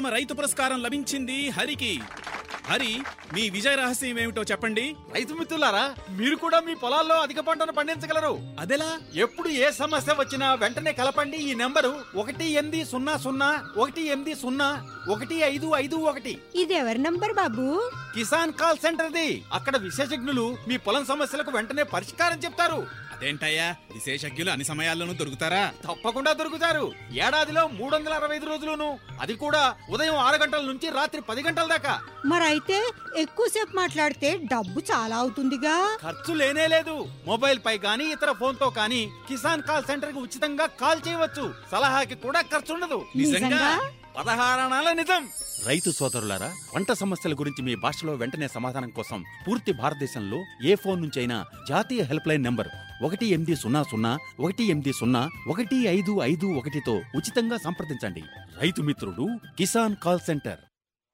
ప్రథమ రైతు పురస్కారం లభించింది హరికి హరి మీ విజయ రహస్యం ఏమిటో చెప్పండి రైతు మిత్రులారా మీరు కూడా మీ పొలాల్లో అధిక పంటను పండించగలరు అదెలా ఎప్పుడు ఏ సమస్య వచ్చినా వెంటనే కలపండి ఈ నెంబరు ఒకటి ఎనిమిది సున్నా సున్నా ఒకటి ఎనిమిది సున్నా ఒకటి ఐదు ఐదు ఒకటి ఇది ఎవరి నంబర్ బాబు కిసాన్ కాల్ సెంటర్ది అక్కడ విశేషజ్ఞులు మీ పొలం సమస్యలకు వెంటనే పరిష్కారం చెప్తారు అదేంటయ్యా విశేషజ్ఞులు అన్ని సమయాల్లోనూ దొరుకుతారా తప్పకుండా దొరుకుతారు ఏడాదిలో మూడు వందల అరవై ఐదు రోజులును అది కూడా ఉదయం ఆరు గంటల నుంచి రాత్రి పది గంటల దాకా మరైతే ఎక్కువసేపు మాట్లాడితే డబ్బు చాలా అవుతుందిగా ఖర్చు లేనే లేదు మొబైల్ పై గానీ ఇతర ఫోన్ తో కానీ కిసాన్ కాల్ సెంటర్ కి ఉచితంగా కాల్ చేయవచ్చు సలహాకి కూడా ఖర్చు ఉండదు నిజంగా? పదహారణాల నిజం రైతు సోదరులారా పంట సమస్యల గురించి మీ భాషలో వెంటనే సమాధానం కోసం పూర్తి భారతదేశంలో ఏ ఫోన్ నుంచైనా జాతీయ హెల్ప్ లైన్ నంబర్ ఒకటి ఎనిమిది సున్నా సున్నా ఒకటి ఎనిమిది సున్నా ఒకటి ఐదు ఐదు ఒకటితో ఉచితంగా సంప్రదించండి రైతు మిత్రుడు కిసాన్ కాల్ సెంటర్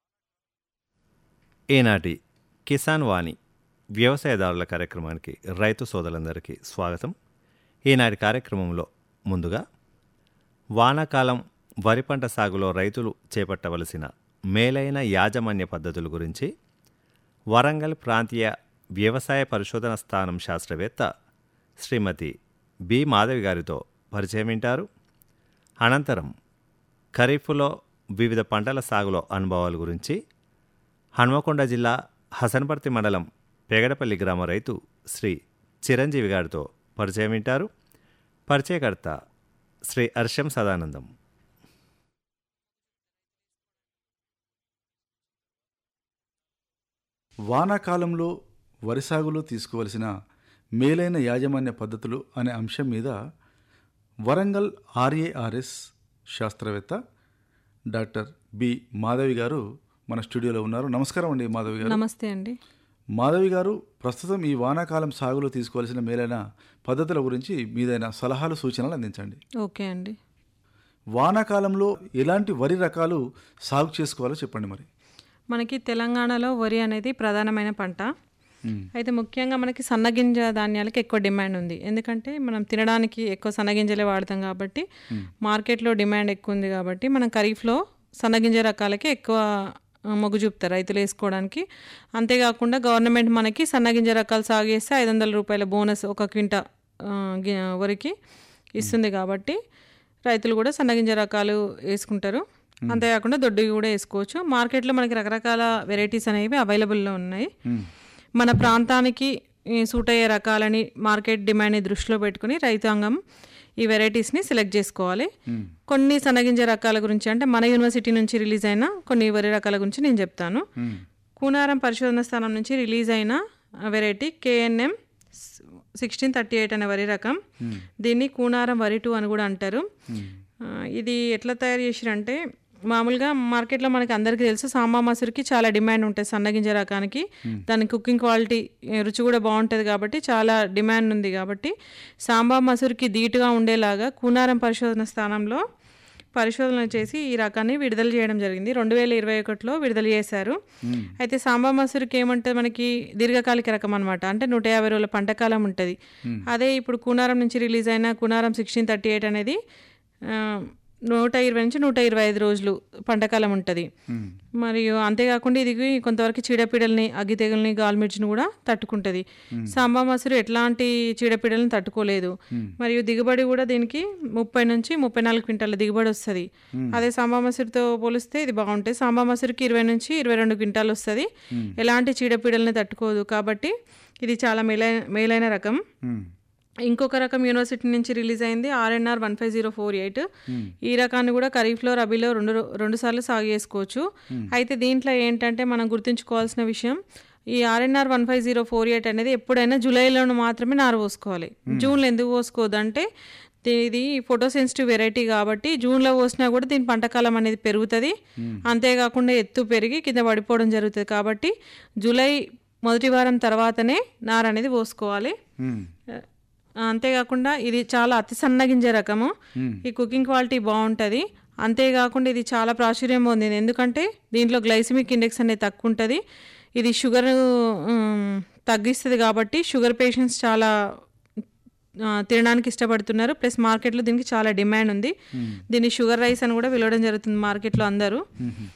ఈనాటి కిసాన్ వాణి వ్యవసాయదారుల కార్యక్రమానికి రైతు సోదరులందరికీ స్వాగతం ఈనాటి కార్యక్రమంలో ముందుగా వానాకాలం వరి పంట సాగులో రైతులు చేపట్టవలసిన మేలైన యాజమాన్య పద్ధతుల గురించి వరంగల్ ప్రాంతీయ వ్యవసాయ పరిశోధన స్థానం శాస్త్రవేత్త శ్రీమతి బి మాధవి గారితో పరిచయం వింటారు అనంతరం ఖరీఫ్లో వివిధ పంటల సాగులో అనుభవాల గురించి హన్మకొండ జిల్లా హసన్పర్తి మండలం పెగడపల్లి గ్రామ రైతు శ్రీ చిరంజీవి గారితో పరిచయం వింటారు పరిచయకర్త శ్రీ హర్షం సదానందం వానాకాలంలో వరి సాగులో తీసుకోవలసిన మేలైన యాజమాన్య పద్ధతులు అనే అంశం మీద వరంగల్ ఆర్ఏఆర్ఎస్ శాస్త్రవేత్త డాక్టర్ బి మాధవి గారు మన స్టూడియోలో ఉన్నారు నమస్కారం అండి మాధవి గారు నమస్తే అండి మాధవి గారు ప్రస్తుతం ఈ వానాకాలం సాగులో తీసుకోవాల్సిన మేలైన పద్ధతుల గురించి మీదైన సలహాలు సూచనలు అందించండి ఓకే అండి వానాకాలంలో ఎలాంటి వరి రకాలు సాగు చేసుకోవాలో చెప్పండి మరి మనకి తెలంగాణలో వరి అనేది ప్రధానమైన పంట అయితే ముఖ్యంగా మనకి సన్నగింజ ధాన్యాలకి ఎక్కువ డిమాండ్ ఉంది ఎందుకంటే మనం తినడానికి ఎక్కువ సన్నగింజలే వాడతాం కాబట్టి మార్కెట్లో డిమాండ్ ఎక్కువ ఉంది కాబట్టి మనం ఖరీఫ్లో సన్నగింజ రకాలకి ఎక్కువ ఆ, మొగ్గు చూపుతారు రైతులు వేసుకోవడానికి అంతేకాకుండా గవర్నమెంట్ మనకి సన్నగింజ రకాలు సాగు చేస్తే ఐదు వందల రూపాయల బోనస్ ఒక క్వింట ఆ, గి- వరికి ఇస్తుంది కాబట్టి రైతులు కూడా సన్నగింజ రకాలు వేసుకుంటారు అంతేకాకుండా దొడ్డివి కూడా వేసుకోవచ్చు మార్కెట్లో మనకి రకరకాల వెరైటీస్ అనేవి అవైలబుల్లో ఉన్నాయి మన ప్రాంతానికి ఈ, సూట్ అయ్యే రకాలని మార్కెట్ డిమాండ్ని దృష్టిలో పెట్టుకుని రైతాంగం ఈ వెరైటీస్ని సెలెక్ట్ చేసుకోవాలి కొన్ని సన్నగింజ రకాల గురించి అంటే మన యూనివర్సిటీ నుంచి రిలీజ్ అయిన కొన్ని వరి రకాల గురించి నేను చెప్తాను కూనారం పరిశోధన స్థానం నుంచి రిలీజ్ అయిన variety KNM sixteen thirty eight అనే వరి రకం దీన్ని కూనారం వరి టూ అని కూడా అంటారు ఆ, ఇది ఎట్లా తయారు చేసిరంటే మామూలుగా మార్కెట్లో మనకి అందరికీ తెలుసు సాంబా మసూరికి చాలా డిమాండ్ ఉంటుంది సన్నగింజ రకానికి దాని కుకింగ్ క్వాలిటీ ఏ, రుచి కూడా బాగుంటుంది కాబట్టి చాలా డిమాండ్ ఉంది కాబట్టి సాంబా మసూరికి ధీటుగా ఉండేలాగా కూనారం పరిశోధన స్థానంలో పరిశోధన చేసి ఈ రకాన్ని విడుదల చేయడం జరిగింది రెండు వేల ఇరవై ఒకటిలో విడుదల చేశారు అయితే సాంబా మసూరికి ఏమంటే మనకి దీర్ఘకాలిక రకం అనమాట అంటే నూట యాభై రోజుల పంటకాలం ఉంటుంది అదే ఇప్పుడు కూనారం నుంచి రిలీజ్ అయిన కూనారం సిక్స్టీన్ థర్టీ ఎయిట్ అనేది ఆ, నూట ఇరవై నుంచి నూట ఇరవై ఐదు రోజులు పంటకాలం ఉంటుంది మరియు అంతేకాకుండా ఇది కొంతవరకు చీడపీడల్ని అగ్గి తెగుల్ని గాల్మిర్చిని కూడా తట్టుకుంటుంది సాంబా మసూరు ఎట్లాంటి చీడపీడల్ని తట్టుకోలేదు మరియు దిగుబడి కూడా దీనికి ముప్పై నుంచి ముప్పై నాలుగు క్వింటాల దిగుబడి వస్తుంది అదే సాంబా మసూరితో పోలిస్తే ఇది బాగుంటుంది సాంబా మసూరికి ఇరవై నుంచి ఇరవై రెండు క్వింటాలు వస్తుంది ఎలాంటి చీడపీడల్ని తట్టుకోదు కాబట్టి ఇది చాలా మేలైన మేలైన రకం ఇంకొక రకం యూనివర్సిటీ నుంచి రిలీజ్ అయింది RNR one five zero four eight ఈ రకాన్ని కూడా ఖరీఫ్లో రబీలో రెండు రెండు సార్లు సాగు చేసుకోవచ్చు అయితే దీంట్లో ఏంటంటే మనం గుర్తుంచుకోవాల్సిన విషయం ఈ RNR one five zero four eight అనేది ఎప్పుడైనా జూలైలో మాత్రమే నారు పోసుకోవాలి జూన్లో ఎందుకు పోసుకోవద్దు అంటే దీ- ఇది ఫోటో సెన్సిటివ్ వెరైటీ కాబట్టి జూన్లో పోసినా కూడా దీని పంటకాలం అనేది పెరుగుతుంది అంతేకాకుండా ఎత్తు పెరిగి కింద పడిపోవడం జరుగుతుంది కాబట్టి జూలై మొదటి వారం తర్వాతనే నారు అనేది పోసుకోవాలి ఆ, అంతేకాకుండా ఇది చాలా అతి సన్నగింజ రకము ఈ కుకింగ్ క్వాలిటీ బాగుంటుంది అంతేకాకుండా ఇది చాలా ప్రాచుర్యం పొందింది ఎందుకంటే దీంట్లో గ్లైసిమిక్ ఇండెక్స్ అనేది తక్కువ ఉంటుంది ఇది షుగర్ తగ్గిస్తుంది కాబట్టి షుగర్ పేషెంట్స్ చాలా ఆ, తినడానికి ఇష్టపడుతున్నారు ప్లస్ మార్కెట్లో దీనికి చాలా డిమాండ్ ఉంది దీన్ని షుగర్ రైస్ అని కూడా పిలవడం జరుగుతుంది మార్కెట్లో అందరూ